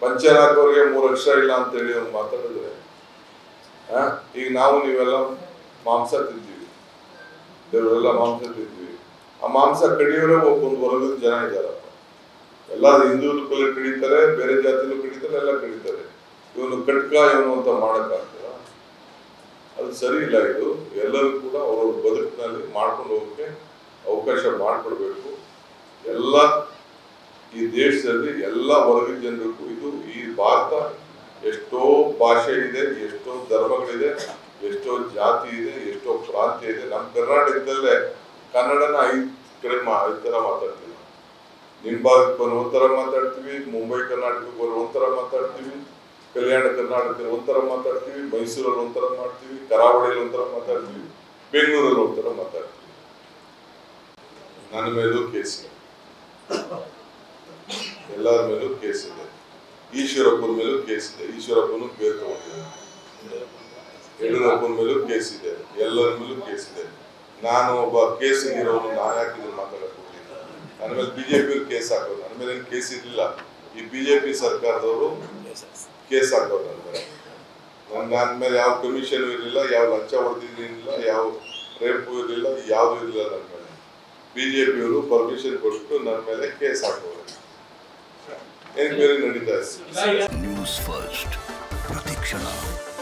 puncture ಹಾಕೋರಿಗೆ ಮೂರು ಅಕ್ಷರ ಇಲ್ಲ ಅಂತ ಹೇಳಿ ಅವ್ರು ಮಾತಾಡಿದ್ರೆ ಆ, ಈಗ ನಾವು ನೀವೆಲ್ಲ ಮಾಂಸ ತಿಂತೀವಿ ದೇವರೆಲ್ಲ ಮಾಂಸ ತಿಂತೀವಿ ಆ ಮಾಂಸ ಕಡಿಯೋರೆ ಒಬ್ಬೊಂದು ವರ್ಗದ ಜನ ಇದ್ದಾರಪ್ಪ ಎಲ್ಲ ಹಿಂದೂಲು ಕಲೆ ಕಡಿತಾರೆ ಬೇರೆ ಜಾತಿಲೂ ಕಡಿತಾರೆ ಎಲ್ಲ ಕಡಿತಾರೆ ಇವನು ಕಟ್ಕ ಇವನು ಅಂತ ಮಾಡಕ್ಕಾಗ್ತದ ಅದು ಸರಿ ಇಲ್ಲ ಇದು ಎಲ್ಲರೂ ಕೂಡ ಅವ್ರವ್ರ ಬದುಕಿನಲ್ಲಿ ಮಾಡ್ಕೊಂಡು ಹೋಗಕ್ಕೆ ಅವಕಾಶ ಮಾಡಿಕೊಡ್ಬೇಕು ಎಲ್ಲ ಈ ದೇಶದಲ್ಲಿ ಎಲ್ಲ ವರ್ಗದ ಜನರಿಗೂ ಇದು ಈ ಭಾರತ ಎಷ್ಟೋ ಭಾಷೆ ಇದೆ ಎಷ್ಟೋ ಧರ್ಮಗಳಿದೆ ಎಷ್ಟೋ ಜಾತಿ ಇದೆ ಎಷ್ಟೋ ಪ್ರಾಂತ್ಯ ಇದೆ ನಮ್ಮ ಕರ್ನಾಟಕದಲ್ಲೇ ಕನ್ನಡನ ಐದು ಕಡೆ ಮಾ ಐದು ಥರ ಮಾತಾಡ್ತೀವಿ ನಿಮ್ಮ ಭಾಗಕ್ಕೆ ಬರೋ ಒಂಥರ ಮಾತಾಡ್ತೀವಿ ಮುಂಬೈ ಕರ್ನಾಟಕಕ್ಕೆ ಬರೋ ಒಂಥರ ಮಾತಾಡ್ತೀವಿ ಕಲ್ಯಾಣ ಕರ್ನಾಟಕದಲ್ಲಿ ಒಂಥರ ಮಾತಾಡ್ತೀವಿ ಮೈಸೂರಲ್ಲಿ ಒಂಥರ ಮಾಡ್ತೀವಿ ಕರಾವಳಿಯಲ್ಲಿ ಒಂಥರ ಮಾತಾಡ್ತೀವಿ ಬೆಂಗಳೂರಲ್ಲಿ ಒಂಥರ ಮಾತಾಡ್ತೀವಿ ನನ್ನ ಮೇಲೂ ಕೇಸ್ ಇದೆ ಎಲ್ಲರ ಮೇಲೂ ಕೇಸ್ ಇದೆ ಈಶ್ವರಪ್ಪನ ಮೇಲೂ ಕೇಸ್ ಇದೆ ಈಶ್ವರಪ್ಪನು ಬೇರೆ ತಗೊಂಡಿದ್ದಾನೆ ಯಡಿಯೂರಪ್ಪನ ಮೇಲೂ ಕೇಸ್ ಇದೆ ಎಲ್ಲರ ಮೇಲೂ ಕೇಸ್ ಇದೆ ನಾನು ಒಬ್ಬ ಕೇಸ್ ಇರೋನು ನಾನು ಯಾಕೆ ಇದನ್ನ ಮಾತಾಡಕ್ ಹೋಗ್ಲಿಲ್ಲ ನನ್ನ ಮೇಲೆ ಬಿಜೆಪಿ ಕೇಸ್ ಹಾಕೋದು ನನ್ನ ಮೇಲೆ ಏನು ಕೇಸ್ ಇರಲಿಲ್ಲ ಈ ಬಿಜೆಪಿ ಸರ್ಕಾರದವರು ಕೇಸ್ ಹಾಕೋದು ನನ್ನ ಮೇಲೆ ನನ್ನ ನನ್ನ ಮೇಲೆ ಯಾವ ಕಮಿಷನ್ ಇರಲಿಲ್ಲ ಯಾವ ಲಂಚ ಹೊಡೆದಿರಲಿಲ್ಲ ಯಾವ ರೇಪು ಇರಲಿಲ್ಲ ಯಾವುದು ಇರಲಿಲ್ಲ ನನ್ನ ಮೇಲೆ ಬಿಜೆಪಿಯವರು ಪರ್ಮಿಷನ್ ಕೊಟ್ಟು ನನ್ನ ಮೇಲೆ ಕೇಸ್ ಹಾಕೋರು ಏನ್ ಬೇರೆ ನಡೀತಾ ಇದೆ ನ್ಯೂಸ್ ಫಸ್ಟ್ ಪ್ರತಿಕ್ಷಣ